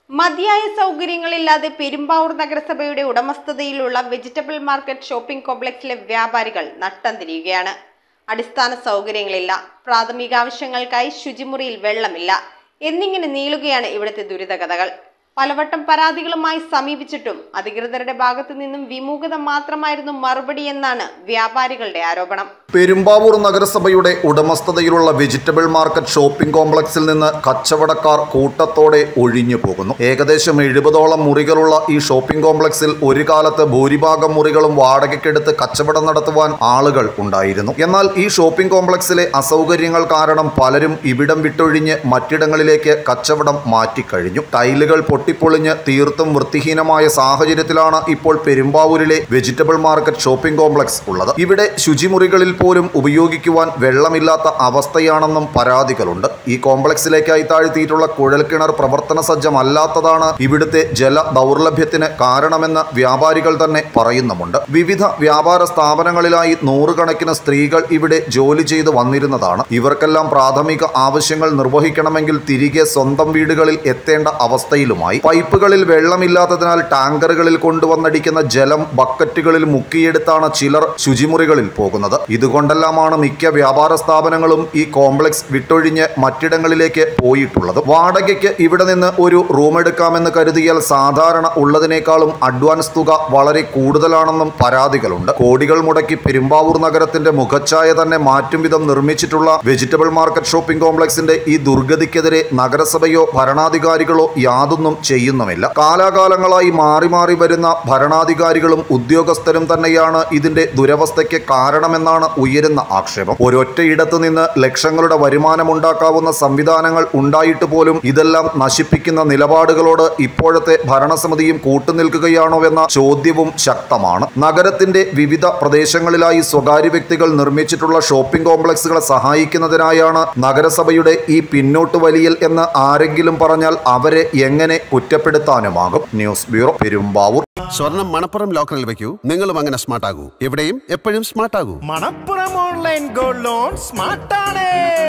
മതിയായ സൗകര്യങ്ങളില്ലാതെ പെരുമ്പാവൂർ നഗരസഭയുടെ ഉടമസ്ഥതയിലുള്ള വെജിറ്റബിൾ മാർക്കറ്റ് ഷോപ്പിംഗ് കോംപ്ലക്സിലെ വ്യാപാരികൾ നട്ടം തിരിയുകയാണ് അടിസ്ഥാന സൗകര്യങ്ങളില്ല പ്രാഥമിക ആവശ്യങ്ങൾക്കായി ശുചിമുറിയിൽ വെള്ളമില്ല എന്നിങ്ങനെ നീളുകയാണ് ഇവിടുത്തെ ദുരിതകഥകൾ പലവട്ടം പരാതികളുമായി സമീപിച്ചിട്ടും അധികൃതരുടെ ഭാഗത്തു നിന്നും വിമുഖത മാത്രമായിരുന്നു മറുപടി എന്നാണ് വ്യാപാരികളുടെ ആരോപണം പെരുമ്പാവൂർ നഗരസഭയുടെ ഉടമസ്ഥതയിലുള്ള വെജിറ്റബിൾ മാർക്കറ്റ് ഷോപ്പിംഗ് കോംപ്ലക്സിൽ നിന്ന് കച്ചവടക്കാർ കൂട്ടത്തോടെ ഒഴിഞ്ഞു പോകുന്നു ഏകദേശം എഴുപതോളം മുറികളുള്ള ഈ ഷോപ്പിംഗ് കോംപ്ലക്സിൽ ഒരു കാലത്ത് ഭൂരിഭാഗം മുറികളും വാടകയ്ക്കെടുത്ത് കച്ചവടം നടത്തുവാൻ ആളുകൾ ഉണ്ടായിരുന്നു എന്നാൽ ഈ ഷോപ്പിംഗ് കോംപ്ലക്സിലെ അസൗകര്യങ്ങൾ കാരണം പലരും ഇവിടം വിട്ടൊഴിഞ്ഞ് മറ്റിടങ്ങളിലേക്ക് കച്ചവടം മാറ്റിക്കഴിഞ്ഞു ടൈലുകൾ പൊട്ടിപ്പൊളിഞ്ഞ് തീർത്തും വൃത്തിഹീനമായ സാഹചര്യത്തിലാണ് ഇപ്പോൾ പെരുമ്പാവൂരിലെ വെജിറ്റബിൾ മാർക്കറ്റ് ഷോപ്പിംഗ് കോംപ്ലക്സ് ഉള്ളത് ഇവിടെ ശുചിമുറികളിൽ പോലും ഉപയോഗിക്കുവാൻ വെള്ളമില്ലാത്ത അവസ്ഥയാണെന്നും പരാതികളുണ്ട് ഈ കോംപ്ലക്സിലേക്കായി താഴ്ത്തിയിട്ടുള്ള കുഴൽക്കിണർ പ്രവർത്തന സജ്ജമല്ലാത്തതാണ് ഇവിടുത്തെ ജല ദൗർലഭ്യത്തിന് കാരണമെന്ന് വ്യാപാരികൾ തന്നെ പറയുന്നുമുണ്ട് വിവിധ വ്യാപാര സ്ഥാപനങ്ങളിലായി നൂറുകണക്കിന് സ്ത്രീകൾ ഇവിടെ ജോലി ചെയ്തു വന്നിരുന്നതാണ് ഇവർക്കെല്ലാം പ്രാഥമിക ആവശ്യങ്ങൾ നിർവഹിക്കണമെങ്കിൽ തിരികെ സ്വന്തം വീടുകളിൽ എത്തേണ്ട അവസ്ഥയിലുമായി പൈപ്പുകളിൽ വെള്ളമില്ലാത്തതിനാൽ ടാങ്കറുകളിൽ കൊണ്ടുവന്നടിക്കുന്ന ജലം ബക്കറ്റുകളിൽ മുക്കിയെടുത്താണ് ചിലർ ശുചിമുറികളിൽ പോകുന്നത് ഇതുകൊണ്ടെല്ലാമാണ് മിക്ക വ്യാപാര സ്ഥാപനങ്ങളും ഈ കോംപ്ലക്സ് വിട്ടൊഴിഞ്ഞ് മറ്റിടങ്ങളിലേക്ക് പോയിട്ടുള്ളത് വാടകയ്ക്ക് ഇവിടെ നിന്ന് ഒരു റൂം എടുക്കാമെന്ന് കരുതിയാൽ സാധാരണ ഉള്ളതിനേക്കാളും അഡ്വാൻസ് തുക വളരെ കൂടുതലാണെന്നും പരാതികളുണ്ട് കോടികൾ മുടക്കി പെരുമ്പാവൂർ നഗരത്തിന്റെ മുഖച്ഛായ തന്നെ മാറ്റും വിധം നിർമ്മിച്ചിട്ടുള്ള വെജിറ്റബിൾ മാർക്കറ്റ് ഷോപ്പിംഗ് കോംപ്ലക്സിന്റെ ഈ ദുർഗതിക്കെതിരെ നഗരസഭയോ ഭരണാധികാരികളോ യാതൊന്നും ചെയ്യുന്നുമില്ല കാലാകാലങ്ങളായി മാറി മാറി വരുന്ന ഭരണാധികാരികളും ഉദ്യോഗസ്ഥരും തന്നെയാണ് ഇതിന്റെ ദുരവസ്ഥയ്ക്ക് കാരണമെന്നാണ് ഉയരുന്ന ആക്ഷേപം ഒരൊറ്റ ഇടത്തു നിന്ന് ലക്ഷങ്ങളുടെ വരുമാനമുണ്ടാക്കാവുന്ന സംവിധാനങ്ങൾ ഉണ്ടായിട്ട് പോലും ഇതെല്ലാം നശിപ്പിക്കുന്ന നിലപാടുകളോട് ഇപ്പോഴത്തെ ഭരണസമിതിയും കൂട്ടുനിൽക്കുകയാണോ എന്ന ചോദ്യവും ശക്തമാണ് നഗരത്തിന്റെ വിവിധ പ്രദേശങ്ങളിലായി സ്വകാര്യ വ്യക്തികൾ നിർമ്മിച്ചിട്ടുള്ള ഷോപ്പിംഗ് കോംപ്ലക്സുകളെ സഹായിക്കുന്നതിനായാണ് നഗരസഭയുടെ ഈ പിന്നോട്ട് വലിയൽ എന്ന് ആരെങ്കിലും പറഞ്ഞാൽ അവരെ എങ്ങനെ കുറ്റപ്പെടുത്താനുമാകും ന്യൂസ് ബ്യൂറോ പെരുമ്പാവൂർ സ്വർണം മണപ്പുറം ലോക്കറിൽ വെക്കൂ നിങ്ങളും അങ്ങനെ സ്മാർട്ട് ആകൂ എവിടെയും എപ്പോഴും സ്മാർട്ട് ആകൂ മണപ്പുറം ഓൺലൈൻ ഗോൾഡ് ലോൺ സ്മാർട്ടാണ്